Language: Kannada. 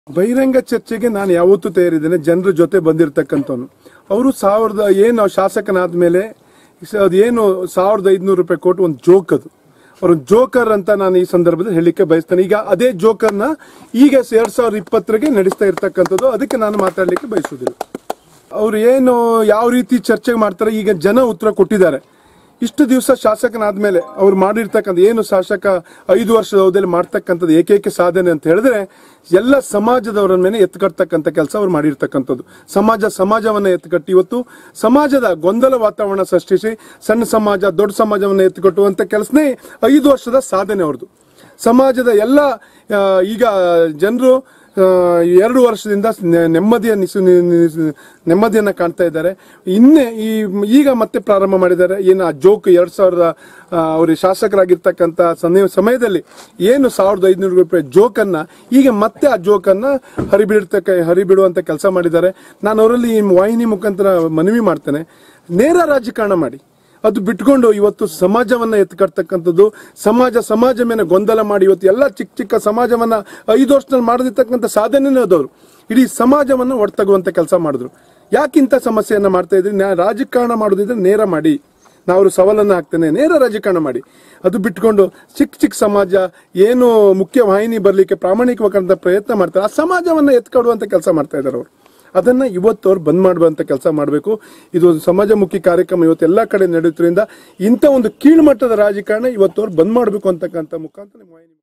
ಬಹಿರಂಗ ಚರ್ಚೆಗೆ ನಾನು ಯಾವತ್ತೂ ತಯಾರಿದ್ದೇನೆ ಜನರ ಜೊತೆ ಬಂದಿರತಕ್ಕಂಥವ್ನು ಅವರು ಸಾವಿರದ ಏನು ಶಾಸಕನಾದ್ಮೇಲೆ ಸ- ಅದೇನು ಸಾವಿರದ ಐದುನೂರು ರೂಪಾಯಿ ಕೊಟ್ಟು ಒಂದು ಜೋಕ್ ಅದು ಅವ್ರ ಜೋಕರ್ ಅಂತ ನಾನು ಈ ಸಂದರ್ಭದಲ್ಲಿ ಹೇಳಲಿಕ್ಕೆ ಬಯಸ್ತೇನೆ ಈಗ ಅದೇ ಜೋಕರ್ನ ಈಗ ಎರಡ್ ಸಾವಿರದ ಇಪ್ಪತ್ತರಿಗೆ ನಡೆಸ್ತಾ ಇರ್ತಕ್ಕಂಥದ್ದು ಅದಕ್ಕೆ ನಾನು ಮಾತಾಡಲಿಕ್ಕೆ ಬಯಸುವುದಿಲ್ಲ ಅವ್ರು ಏನು ಯಾವ ರೀತಿ ಚರ್ಚೆ ಮಾಡ್ತಾರೆ ಈಗ ಜನ ಉತ್ತರ ಕೊಟ್ಟಿದ್ದಾರೆ ಇಷ್ಟು ದಿವಸ ಶಾಸಕನಾದ್ಮೇಲೆ ಅವ್ರು ಮಾಡಿರ್ತಕ್ಕಂಥ ಏನು ಶಾಸಕ ಐದು ವರ್ಷದ ಅವಧಿಯಲ್ಲಿ ಮಾಡ್ತಕ್ಕಂಥದ್ದು ಏಕೈಕ ಸಾಧನೆ ಅಂತ ಹೇಳಿದ್ರೆ ಎಲ್ಲ ಸಮಾಜದವರ ಮೇಲೆ ಎತ್ಕಟ್ಟತಕ್ಕಂಥ ಕೆಲಸ ಅವ್ರು ಮಾಡಿರ್ತಕ್ಕಂಥದ್ದು ಸಮಾಜ ಸಮಾಜವನ್ನ ಎತ್ಕಟ್ಟಿ ಇವತ್ತು ಸಮಾಜದ ಗೊಂದಲ ವಾತಾವರಣ ಸೃಷ್ಟಿಸಿ ಸಣ್ಣ ಸಮಾಜ ದೊಡ್ಡ ಸಮಾಜವನ್ನ ಎತ್ಕಟ್ಟುವಂತ ಕೆಲಸನೇ ಐದು ವರ್ಷದ ಸಾಧನೆ ಅವ್ರದ್ದು ಸಮಾಜದ ಎಲ್ಲ ಆ, ಈಗ ಜನರು ಎರಡು ವರ್ಷದಿಂದ ನೆ- ನೆಮ್ಮದಿಯ ನಿಸು ನಿ- ನಿ- ನೆಮ್ಮದಿಯನ್ನ ಕಾಣ್ತಾ ಇದ್ದಾರೆ ಇನ್ನೇ ಈ ಈಗ ಮತ್ತೆ ಪ್ರಾರಂಭ ಮಾಡಿದ್ದಾರೆ ಏನು ಆ ಜೋಕ್ ಎರಡ್ ಸಾವಿರದ ಅವರು ಶಾಸಕರಾಗಿರ್ತಕ್ಕಂಥ ಸನ್ನಿ- ಸಮಯದಲ್ಲಿ ಏನು ಸಾವಿರದ ಐದುನೂರು ರೂಪಾಯಿ ಜೋಕನ್ನ ಈಗ ಮತ್ತೆ ಆ ಜೋಕನ್ನ ಹರಿಬಿಡ್ತಕ್ಕ ಹರಿಬಿಡುವಂತ ಕೆಲಸ ಮಾಡಿದ್ದಾರೆ ನಾನು ಅವರಲ್ಲಿ ಈ ವಾಹಿನಿ ಮುಖಾಂತರ ಮನವಿ ಮಾಡ್ತೇನೆ ನೇರ ರಾಜಕಾರಣ ಮಾಡಿ ಅದು ಬಿಟ್ಕೊಂಡು ಇವತ್ತು ಸಮಾಜವನ್ನ ಎತ್ಕಡ್ತಕ್ಕಂಥದ್ದು ಸಮಾಜ ಸಮಾಜ ಮೇಲೆ ಗೊಂದಲ ಮಾಡಿ ಇವತ್ತು ಎಲ್ಲ ಚಿಕ್ಕ ಚಿಕ್ಕ ಸಮಾಜವನ್ನ ಐದು ವರ್ಷದಲ್ಲಿ ಮಾಡದಿರ್ತಕ್ಕಂಥ ಸಾಧನೆನೇ ಅದವರು ಇಡೀ ಸಮಾಜವನ್ನ ಒಡ್ತಗುವಂತ ಕೆಲಸ ಮಾಡಿದ್ರು ಯಾಕಿಂತ ಸಮಸ್ಯೆಯನ್ನ ಮಾಡ್ತಾ ಇದ್ರಿ ನಾ ರಾಜಕಾರಣ ಮಾಡೋದಿದ್ರೆ ನೇರ ಮಾಡಿ ನಾವು ಸವಾಲನ್ನ ಹಾಕ್ತೇನೆ ನೇರ ರಾಜಕಾರಣ ಮಾಡಿ ಅದು ಬಿಟ್ಕೊಂಡು ಚಿಕ್ಕ ಚಿಕ್ಕ ಸಮಾಜ ಏನು ಮುಖ್ಯ ವಾಹಿನಿ ಬರ್ಲಿಕ್ಕೆ ಪ್ರಾಮಾಣಿಕವಾದಂತ ಪ್ರಯತ್ನ ಮಾಡ್ತಾರೆ ಆ ಸಮಾಜವನ್ನ ಎತ್ಕೊಡುವಂತ ಕೆಲಸ ಮಾಡ್ತಾ ಇದ್ದಾರೆ ಅವರು ಅದನ್ನ ಇವತ್ತು ಅವ್ರು ಬಂದ್ ಮಾಡುವಂತ ಕೆಲಸ ಮಾಡಬೇಕು ಇದು ಒಂದು ಸಮಾಜಮುಖಿ ಕಾರ್ಯಕ್ರಮ ಇವತ್ತು ಎಲ್ಲಾ ಕಡೆ ನಡೆಯುತ್ತರಿಂದ ಇಂಥ ಒಂದು ಕೀಳ್ಮಟ್ಟದ ರಾಜಕಾರಣ ಇವತ್ತು ಅವ್ರು ಬಂದ್ ಮಾಡಬೇಕು ಅಂತಕ್ಕಂಥ ಮುಖಾಂತರ ನಿಮ್ಮ ವಾಹಿನಿ